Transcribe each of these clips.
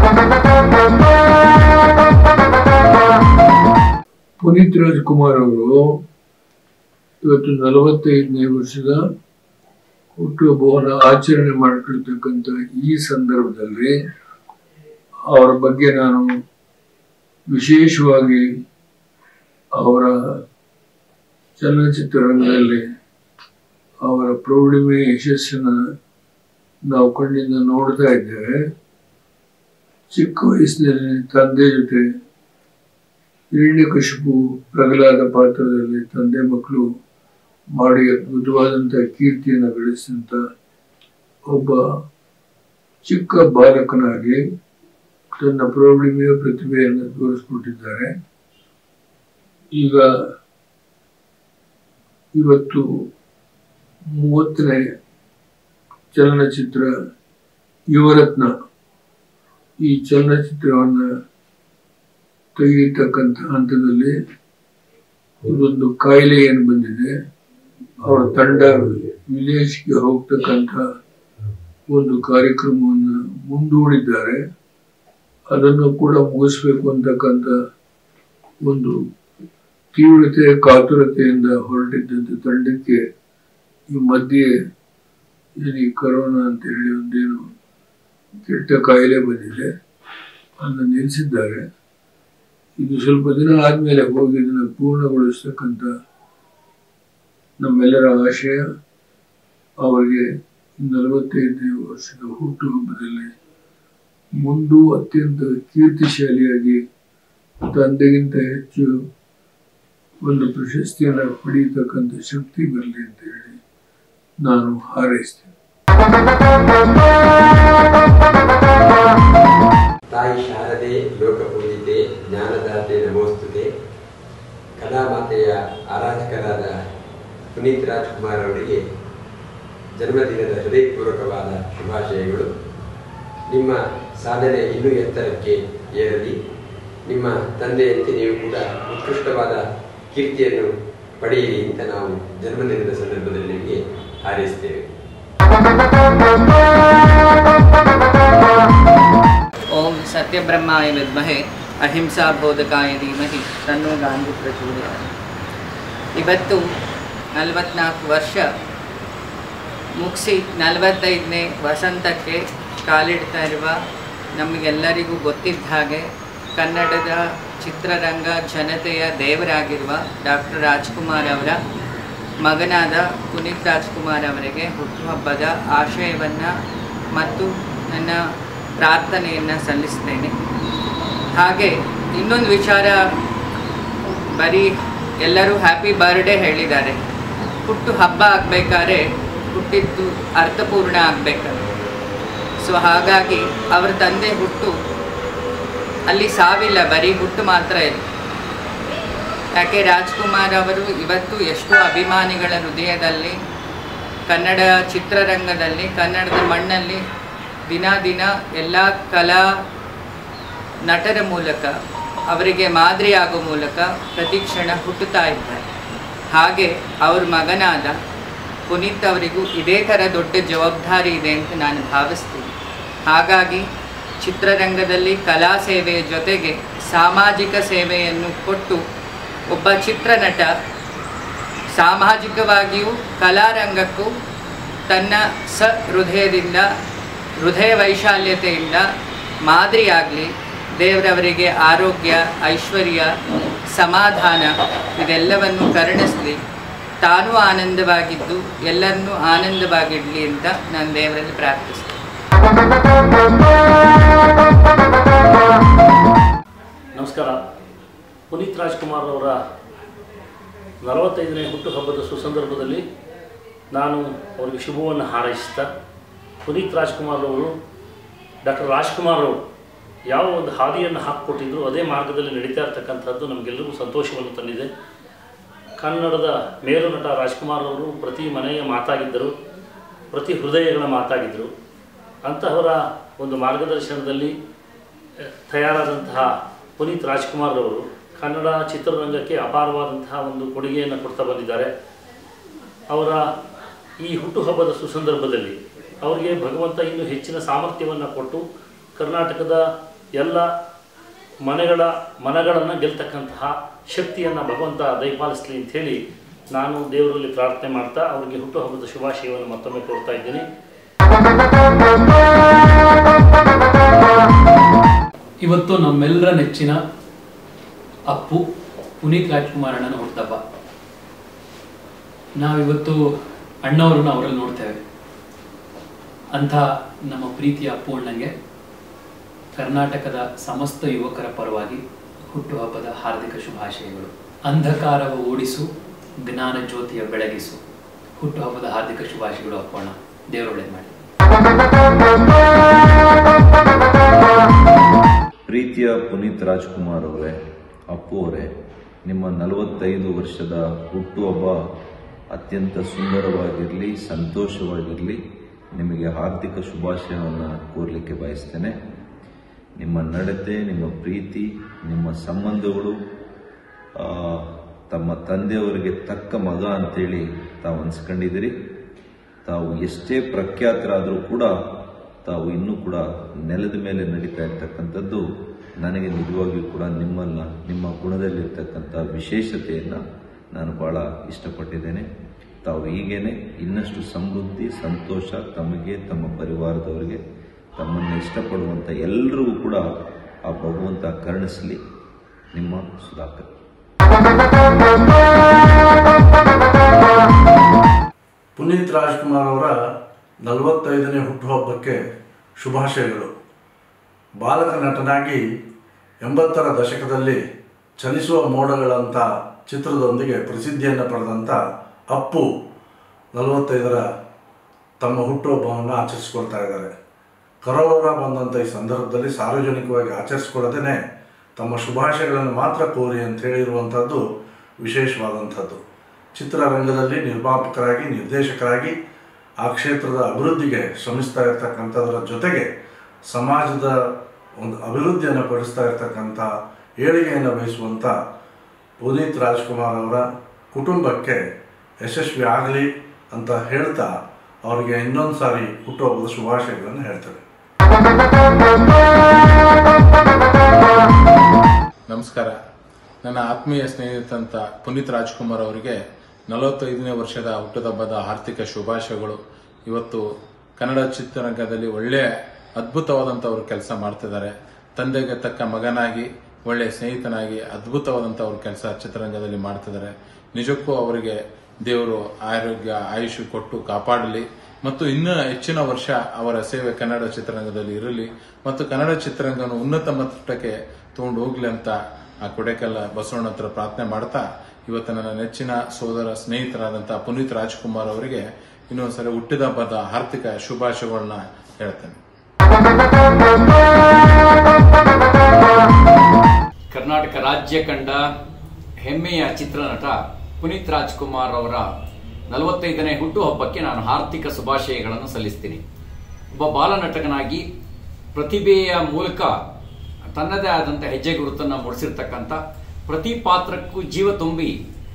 ಪುನೀತ್ ರಾಜ್ಕುಮಾರ್ ಅವರು ಇವತ್ತು ನಲವತ್ತೈದನೇ ವರ್ಷದ ಹುಟ್ಟುಹಬ್ಬವನ್ನು ಆಚರಣೆ ಮಾಡಿರ್ತಕ್ಕಂಥ ಈ ಸಂದರ್ಭದಲ್ಲಿ ಅವರ ಬಗ್ಗೆ ನಾನು ವಿಶೇಷವಾಗಿ ಅವರ ಚಲನಚಿತ್ರರಂಗದಲ್ಲಿ ಅವರ ಪ್ರೌಢಿಮೆ ಯಶಸ್ಸನ್ನು ನಾವು ಕಣ್ಣಿಂದ ನೋಡ್ತಾ ಇದ್ದೇವೆ ಚಿಕ್ಕ ವಯಸ್ಸಿನಲ್ಲಿ ತಂದೆ ಜೊತೆ ಹಿರಣ್ಯಕಶಿಪು ಪ್ರಗಲಾದ ಪಾತ್ರದಲ್ಲಿ ತಂದೆ ಮಕ್ಕಳು ಮಾಡಿ ಅದ್ಭುತವಾದಂಥ ಕೀರ್ತಿಯನ್ನು ಗಳಿಸಿದಂಥ ಒಬ್ಬ ಚಿಕ್ಕ ಬಾಲಕನಾಗಿ ತನ್ನ ಪ್ರೌಢಿಮೆಯ ಪ್ರತಿಭೆಯನ್ನು ತೋರಿಸ್ಕೊಟ್ಟಿದ್ದಾರೆ ಈಗ ಇವತ್ತು ಮೂವತ್ತನೇ ಚಲನಚಿತ್ರ ಯುವರತ್ನ ಈ ಚಲನಚಿತ್ರವನ್ನು ತೆಗೆಯತಕ್ಕಂಥ ಹಂತದಲ್ಲಿ ಇದೊಂದು ಕಾಯಿಲೆ ಏನು ಬಂದಿದೆ ಅವರ ತಂಡ ವಿಲೇಜ್ಗೆ ಹೋಗ್ತಕ್ಕಂಥ ಒಂದು ಕಾರ್ಯಕ್ರಮವನ್ನು ಮುಂದೂಡಿದ್ದಾರೆ ಅದನ್ನು ಕೂಡ ಮುಗಿಸ್ಬೇಕು ಅಂತಕ್ಕಂಥ ಒಂದು ತೀವ್ರತೆ ಕಾತುರತೆಯಿಂದ ಹೊರಟಿದ್ದಂಥ ತಂಡಕ್ಕೆ ಈ ಮಧ್ಯೆ ಏನು ಈ ಕರೋನಾ ಅಂತ ಹೇಳಿ ಒಂದೇನು ಕೆಟ್ಟ ಕಾಯಿಲೆ ಬಂದಿದೆ ಅದನ್ನು ನಿಲ್ಲಿಸಿದ್ದಾರೆ ಇದು ಸ್ವಲ್ಪ ದಿನ ಆದಮೇಲೆ ಹೋಗಿ ಇದನ್ನು ಪೂರ್ಣಗೊಳಿಸ್ತಕ್ಕಂಥ ನಮ್ಮೆಲ್ಲರ ಆಶಯ ಅವರಿಗೆ ನಲವತ್ತೈದನೇ ವರ್ಷದ ಹುಟ್ಟುಹಬ್ಬದಲ್ಲಿ ಮುಂದೂ ಅತ್ಯಂತ ಕೀರ್ತಿಶಾಲಿಯಾಗಿ ತಂದೆಗಿಂತ ಹೆಚ್ಚು ಒಂದು ಪ್ರಶಸ್ತಿಯನ್ನು ಪಡೆಯತಕ್ಕಂಥ ಶಕ್ತಿ ಬರಲಿ ಅಂತ ಹೇಳಿ ನಾನು ಹಾರೈಸ್ತೇನೆ ತಾಯಿ ಶಾರದೆ ಲೋಕಪೂಜಿತೆ ಜ್ಞಾನದಾತೆ ನಮೋಸ್ತುತೆ ಕಲಾಮಾತೆಯ ಆರಾಧಕರಾದ ಪುನೀತ್ ರಾಜ್ಕುಮಾರ್ ಅವರಿಗೆ ಜನ್ಮದಿನದ ಹೃದಯಪೂರ್ವಕವಾದ ಶುಭಾಶಯಗಳು ನಿಮ್ಮ ಸಾಧನೆ ಇನ್ನೂ ಎತ್ತರಕ್ಕೆ ಏರಲಿ ನಿಮ್ಮ ತಂದೆಯಂತೆ ನೀವು ಕೂಡ ಉತ್ಕೃಷ್ಟವಾದ ಕೀರ್ತಿಯನ್ನು ಪಡೆಯಿರಿ ಅಂತ ನಾವು ಜನ್ಮದಿನದ ಸಂದರ್ಭದಲ್ಲಿ ನಿಮಗೆ ಹಾರೈಸ್ತೇವೆ ಓಂ ಸತ್ಯಬ್ರಹ್ಮಾಯ ವಿದ್ಮಹೆ ಅಹಿಂಸಾ ಬೋಧಕಾಯ ಧೀಮಹಿ ತನ್ನೋ ಗಾಂಧಿ ಪ್ರಚೋದಯ ಇವತ್ತು ನಲವತ್ನಾಲ್ಕು ವರ್ಷ ಮುಗಿಸಿ ನಲವತ್ತೈದನೇ ವಸಂತಕ್ಕೆ ಕಾಲಿಡ್ತಾ ಇರುವ ನಮಗೆಲ್ಲರಿಗೂ ಗೊತ್ತಿದ್ದ ಹಾಗೆ ಕನ್ನಡದ ಚಿತ್ರರಂಗ ಜನತೆಯ ದೇವರಾಗಿರುವ ಡಾಕ್ಟರ್ ರಾಜ್ಕುಮಾರ್ ಅವರ ಮಗನಾದ ಪುನೀತ್ ರಾಜ್ಕುಮಾರ್ ಅವರಿಗೆ ಹುಟ್ಟುಹಬ್ಬದ ಆಶಯವನ್ನು ಮತ್ತು ನನ್ನ ಪ್ರಾರ್ಥನೆಯನ್ನು ಸಲ್ಲಿಸ್ತೇನೆ ಹಾಗೆ ಇನ್ನೊಂದು ವಿಚಾರ ಬರೀ ಎಲ್ಲರೂ ಹ್ಯಾಪಿ ಬರ್ಡೇ ಹೇಳಿದ್ದಾರೆ ಹುಟ್ಟು ಹಬ್ಬ ಆಗಬೇಕಾದ್ರೆ ಹುಟ್ಟಿದ್ದು ಅರ್ಥಪೂರ್ಣ ಆಗಬೇಕಾದ್ರೆ ಸೊ ಹಾಗಾಗಿ ಅವರ ತಂದೆ ಹುಟ್ಟು ಅಲ್ಲಿ ಸಾವಿಲ್ಲ ಬರೀ ಹುಟ್ಟು ಮಾತ್ರ ಇದೆ ಯಾಕೆ ರಾಜ್ಕುಮಾರ್ ಅವರು ಇವತ್ತು ಎಷ್ಟೋ ಅಭಿಮಾನಿಗಳ ಹೃದಯದಲ್ಲಿ ಕನ್ನಡ ಚಿತ್ರರಂಗದಲ್ಲಿ ಕನ್ನಡದ ಮಣ್ಣಲ್ಲಿ ದಿನ ದಿನ ಎಲ್ಲ ಕಲಾ ನಟರ ಮೂಲಕ ಅವರಿಗೆ ಮಾದರಿ ಆಗೋ ಮೂಲಕ ಪ್ರತಿಕ್ಷಣ ಹುಟ್ಟುತ್ತಾ ಇದ್ದಾರೆ ಹಾಗೆ ಅವ್ರ ಮಗನಾದ ಪುನೀತ್ ಅವರಿಗೂ ಇದೇ ಥರ ದೊಡ್ಡ ಜವಾಬ್ದಾರಿ ಇದೆ ಅಂತ ನಾನು ಭಾವಿಸ್ತೀನಿ ಹಾಗಾಗಿ ಚಿತ್ರರಂಗದಲ್ಲಿ ಕಲಾ ಸೇವೆಯ ಜೊತೆಗೆ ಸಾಮಾಜಿಕ ಸೇವೆಯನ್ನು ಕೊಟ್ಟು ಒಬ್ಬ ಚಿತ್ರನಟ ಸಾಮಾಜಿಕವಾಗಿಯೂ ಕಲಾರಂಗಕ್ಕೂ ತನ್ನ ಸ ಹೃದಯದಿಂದ ಹೃದಯ ವೈಶಾಲ್ಯತೆಯಿಂದ ಮಾದರಿಯಾಗಲಿ ದೇವರವರಿಗೆ ಆರೋಗ್ಯ ಐಶ್ವರ್ಯ ಸಮಾಧಾನ ಇದೆಲ್ಲವನ್ನು ಕರುಣಿಸಲಿ ತಾನೂ ಆನಂದವಾಗಿದ್ದು ಎಲ್ಲರನ್ನೂ ಆನಂದವಾಗಿಡಲಿ ಅಂತ ನಾನು ದೇವರಲ್ಲಿ ಪ್ರಾರ್ಥಿಸ್ತೀನಿ ನಮಸ್ಕಾರ ಪುನೀತ್ ರಾಜ್ಕುಮಾರ್ ಅವರ ನಲವತ್ತೈದನೇ ಹುಟ್ಟುಹಬ್ಬದ ಸುಸಂದರ್ಭದಲ್ಲಿ ನಾನು ಅವರಿಗೆ ಶುಭವನ್ನು ಹಾರೈಸ್ತಾ ಪುನೀತ್ ರಾಜ್ಕುಮಾರ್ ಅವರು ಡಾಕ್ಟರ್ ರಾಜ್ಕುಮಾರ್ ಅವರು ಯಾವ ಒಂದು ಹಾದಿಯನ್ನು ಹಾಕಿಕೊಟ್ಟಿದ್ರು ಅದೇ ಮಾರ್ಗದಲ್ಲಿ ನಡೀತಾ ಇರ್ತಕ್ಕಂಥದ್ದು ನಮಗೆಲ್ಲರಿಗೂ ಸಂತೋಷವನ್ನು ತಂದಿದೆ ಕನ್ನಡದ ಮೇರು ನಟ ರಾಜ್ಕುಮಾರ್ ಅವರು ಪ್ರತಿ ಮನೆಯ ಮಾತಾಗಿದ್ದರು ಪ್ರತಿ ಹೃದಯಗಳ ಮಾತಾಗಿದ್ದರು ಅಂತಹವರ ಒಂದು ಮಾರ್ಗದರ್ಶನದಲ್ಲಿ ಅಹ್, ತಯಾರಾದಂತಹ ಪುನೀತ್ ರಾಜ್ಕುಮಾರ್ ಅವರು ಕನ್ನಡ ಚಿತ್ರರಂಗಕ್ಕೆ ಅಪಾರವಾದಂತಹ ಒಂದು ಕೊಡುಗೆಯನ್ನು ಕೊಡ್ತಾ ಬಂದಿದ್ದಾರೆ ಅವರ ಈ ಹುಟ್ಟುಹಬ್ಬದ ಸುಸಂದರ್ಭದಲ್ಲಿ ಅವರಿಗೆ ಭಗವಂತ ಇನ್ನೂ ಹೆಚ್ಚಿನ ಸಾಮರ್ಥ್ಯವನ್ನು ಕೊಟ್ಟು ಕರ್ನಾಟಕದ ಎಲ್ಲ ಮನೆಗಳ ಮನಗಳನ್ನು ಗೆಲ್ತಕ್ಕಂತಹ ಶಕ್ತಿಯನ್ನು ಭಗವಂತ ದಯಪಾಲಿಸಲಿ ಅಂಥೇಳಿ ನಾನು ದೇವರಲ್ಲಿ ಪ್ರಾರ್ಥನೆ ಮಾಡ್ತಾ ಅವರಿಗೆ ಹುಟ್ಟುಹಬ್ಬದ ಶುಭಾಶಯವನ್ನು ಮತ್ತೊಮ್ಮೆ ಕೋರ್ತಾ ಇದ್ದೀನಿ ಇವತ್ತು ನಮ್ಮೆಲ್ಲರ ನೆಚ್ಚಿನ ಅಪ್ಪು ಪುನೀತ್ ರಾಜ್ಕುಮಾರ್ ಅಣ್ಣನ ಹುಟ್ಟಹಬ್ಬ ನಾವಿವತ್ತು ಅಣ್ಣವರನ್ನು ಅವರಲ್ಲಿ ನೋಡ್ತೇವೆ ಅಂಥ ನಮ್ಮ ಪ್ರೀತಿಯ ಅಪ್ಪು ಅಣ್ಣಂಗೆ ಕರ್ನಾಟಕದ ಸಮಸ್ತ ಯುವಕರ ಪರವಾಗಿ ಹುಟ್ಟುಹಬ್ಬದ ಹಾರ್ದಿಕ ಶುಭಾಶಯಗಳು ಅಂಧಕಾರವ ಓಡಿಸು ಜ್ಞಾನ ಜ್ಯೋತಿಯ ಬೆಳಗಿಸು ಹುಟ್ಟುಹಬ್ಬದ ಹಾರ್ದಿಕ ಶುಭಾಶಯಗಳು ಅಪ್ಪಣ್ಣ ದೇವರೊಳ್ಳೆ ಮಾಡಿ ಪ್ರೀತಿಯ ಪುನೀತ್ ರಾಜ್ಕುಮಾರ್ ಅವರೇ ಅಪ್ಪು ಅವರೇ ನಿಮ್ಮ ನಲವತ್ತೈದು ವರ್ಷದ ಹುಟ್ಟುಹಬ್ಬ ಅತ್ಯಂತ ಸುಂದರವಾಗಿರಲಿ ಸಂತೋಷವಾಗಿರಲಿ ನಿಮಗೆ ಹಾರ್ದಿಕ ಶುಭಾಶಯವನ್ನು ಕೋರಲಿಕ್ಕೆ ಬಯಸ್ತೇನೆ ನಿಮ್ಮ ನಡತೆ ನಿಮ್ಮ ಪ್ರೀತಿ ನಿಮ್ಮ ಸಂಬಂಧಗಳು ಆ, ತಮ್ಮ ತಂದೆಯವರಿಗೆ ತಕ್ಕ ಮಗ ಅಂತೇಳಿ ತಾವು ಅನ್ಸ್ಕೊಂಡಿದ್ದೀರಿ ತಾವು ಎಷ್ಟೇ ಪ್ರಖ್ಯಾತರಾದರೂ ಕೂಡ ತಾವು ಇನ್ನೂ ಕೂಡ ನೆಲದ ಮೇಲೆ ನಡೀತಾ ಇರ್ತಕ್ಕಂಥದ್ದು ನನಗೆ ನಿಜವಾಗಿಯೂ ಕೂಡ ನಿಮ್ಮನ್ನ ನಿಮ್ಮ ಗುಣದಲ್ಲಿರ್ತಕ್ಕಂಥ ವಿಶೇಷತೆಯನ್ನು ನಾನು ಬಹಳ ಇಷ್ಟಪಟ್ಟಿದ್ದೇನೆ ತಾವು ಹೀಗೇನೆ ಇನ್ನಷ್ಟು ಸಮೃದ್ಧಿ ಸಂತೋಷ ತಮಗೆ ತಮ್ಮ ಪರಿವಾರದವರಿಗೆ ತಮ್ಮನ್ನು ಇಷ್ಟಪಡುವಂಥ ಎಲ್ಲರಿಗೂ ಕೂಡ ಆ ಭಗವಂತ ಕರುಣಿಸಲಿ ನಿಮ್ಮ ಸುಧಾಕರ್ ಪುನೀತ್ ರಾಜ್ಕುಮಾರ್ ಅವರ ನಲವತ್ತೈದನೇ ಹುಟ್ಟುಹಬ್ಬಕ್ಕೆ ಶುಭಾಶಯಗಳು ಬಾಲಕ ನಟನಾಗಿ ಎಂಬತ್ತರ ದಶಕದಲ್ಲಿ ಚಲಿಸುವ ಮೋಡಗಳಂಥ ಚಿತ್ರದೊಂದಿಗೆ ಪ್ರಸಿದ್ಧಿಯನ್ನು ಪಡೆದಂಥ ಅಪ್ಪು ನಲವತ್ತೈದರ ತಮ್ಮ ಹುಟ್ಟುಹಬ್ಬವನ್ನು ಆಚರಿಸ್ಕೊಳ್ತಾ ಇದ್ದಾರೆ ಕರೋನಾ ಬಂದಂಥ ಈ ಸಂದರ್ಭದಲ್ಲಿ ಸಾರ್ವಜನಿಕವಾಗಿ ಆಚರಿಸ್ಕೊಳ್ಳದೇ ತಮ್ಮ ಶುಭಾಶಯಗಳನ್ನು ಮಾತ್ರ ಕೋರಿ ಅಂತ ಹೇಳಿರುವಂಥದ್ದು ವಿಶೇಷವಾದಂಥದ್ದು ಚಿತ್ರರಂಗದಲ್ಲಿ ನಿರ್ಮಾಪಕರಾಗಿ ನಿರ್ದೇಶಕರಾಗಿ ಆ ಕ್ಷೇತ್ರದ ಅಭಿವೃದ್ಧಿಗೆ ಶ್ರಮಿಸ್ತಾ ಇರ್ತಕ್ಕಂಥದ್ರ ಜೊತೆಗೆ ಸಮಾಜದ ಒಂದು ಅಭಿವೃದ್ಧಿಯನ್ನು ಪಡಿಸ್ತಾ ಇರ್ತಕ್ಕಂಥ ಏಳಿಗೆಯನ್ನು ಬಯಸುವಂಥ ಪುನೀತ್ ರಾಜ್ಕುಮಾರ್ ಅವರ ಕುಟುಂಬಕ್ಕೆ ಯಶಸ್ವಿ ಆಗಲಿ ಅಂತ ಹೇಳ್ತಾ ಅವರಿಗೆ ಇನ್ನೊಂದು ಸಾರಿ ಹುಟ್ಟುಹಬ್ಬದ ಶುಭಾಶಯಗಳನ್ನು ಹೇಳ್ತೇವೆ ನಮಸ್ಕಾರ ನನ್ನ ಆತ್ಮೀಯ ಸ್ನೇಹಿತಂತ ಪುನೀತ್ ರಾಜ್ಕುಮಾರ್ ಅವರಿಗೆ ನಲವತ್ತೈದನೇ ವರ್ಷದ ಹುಟ್ಟುಹಬ್ಬದ ಆರ್ಥಿಕ ಶುಭಾಶಯಗಳು ಇವತ್ತು ಕನ್ನಡ ಚಿತ್ರರಂಗದಲ್ಲಿ ಒಳ್ಳೆಯ ಅದ್ಭುತವಾದಂಥ ಅವರು ಕೆಲಸ ಮಾಡ್ತಿದ್ದಾರೆ ತಂದೆಗೆ ತಕ್ಕ ಮಗನಾಗಿ ಒಳ್ಳೆಯ ಸ್ನೇಹಿತನಾಗಿ ಅದ್ಭುತವಾದಂಥ ಅವ್ರ ಕೆಲಸ ಚಿತ್ರರಂಗದಲ್ಲಿ ಮಾಡ್ತಿದ್ದಾರೆ ನಿಜಕ್ಕೂ ಅವರಿಗೆ ದೇವರು ಆರೋಗ್ಯ ಆಯುಷ್ ಕೊಟ್ಟು ಕಾಪಾಡಲಿ ಮತ್ತು ಇನ್ನೂ ಹೆಚ್ಚಿನ ವರ್ಷ ಅವರ ಸೇವೆ ಕನ್ನಡ ಚಿತ್ರರಂಗದಲ್ಲಿ ಇರಲಿ ಮತ್ತು ಕನ್ನಡ ಚಿತ್ರರಂಗವನ್ನು ಉನ್ನತ ಮಟ್ಟಕ್ಕೆ ತಗೊಂಡು ಹೋಗ್ಲಿ ಅಂತ ಆ ಕೊಡೆಕಲ್ಲ ಬಸವಣ್ಣ ಹತ್ರ ಪ್ರಾರ್ಥನೆ ಮಾಡ್ತಾ ಇವತ್ತು ನನ್ನ ನೆಚ್ಚಿನ ಸೋದರ ಸ್ನೇಹಿತರಾದಂಥ ಪುನೀತ್ ರಾಜ್ಕುಮಾರ್ ಅವರಿಗೆ ಇನ್ನೊಂದ್ಸರಿ ಹುಟ್ಟಿದ ಹಬ್ಬದ ಆರ್ಥಿಕ ಶುಭಾಶಯಗಳನ್ನ ಹೇಳ್ತೇನೆ ಕರ್ನಾಟಕ ರಾಜ್ಯ ಕಂಡ ಹೆಮ್ಮೆಯ ಚಿತ್ರನಟ ಪುನೀತ್ ರಾಜ್ಕುಮಾರ್ ಅವರ ನಲವತ್ತೈದನೇ ಹುಟ್ಟುಹಬ್ಬಕ್ಕೆ ನಾನು ಆರ್ಥಿಕ ಶುಭಾಶಯಗಳನ್ನು ಸಲ್ಲಿಸ್ತೀನಿ ಒಬ್ಬ ಬಾಲನಟಕನಾಗಿ ಪ್ರತಿಭೆಯ ಮೂಲಕ ತನ್ನದೇ ಆದಂಥ ಹೆಜ್ಜೆ ಗುರುತನ್ನು ಮೂಡಿಸಿರ್ತಕ್ಕಂಥ ಪ್ರತಿ ಪಾತ್ರಕ್ಕೂ ಜೀವ ತುಂಬಿ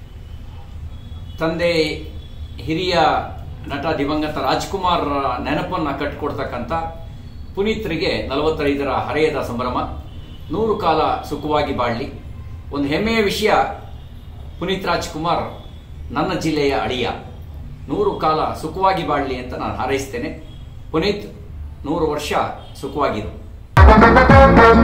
ತಂದೆ ಹಿರಿಯ ನಟ ದಿವಂಗತ ರಾಜ್ಕುಮಾರ್ ನೆನಪನ್ನು ಕಟ್ಟಿಕೊಡ್ತಕ್ಕಂಥ ಪುನೀತ್ರಿಗೆ ನಲವತ್ತೈದರ ಹರೆಯದ ಸಂಭ್ರಮ ನೂರು ಕಾಲ ಸುಖವಾಗಿ ಬಾಳಲಿ ಒಂದು ಹೆಮ್ಮೆಯ ವಿಷಯ ಪುನೀತ್ ರಾಜ್ಕುಮಾರ್ ನನ್ನ ಜಿಲ್ಲೆಯ ಅಳಿಯ ನೂರು ಕಾಲ ಸುಖವಾಗಿ ಬಾಳಲಿ ಅಂತ ನಾನು ಹಾರೈಸ್ತೇನೆ ಪುನೀತ್ ನೂರು ವರ್ಷ ಸುಖವಾಗಿರು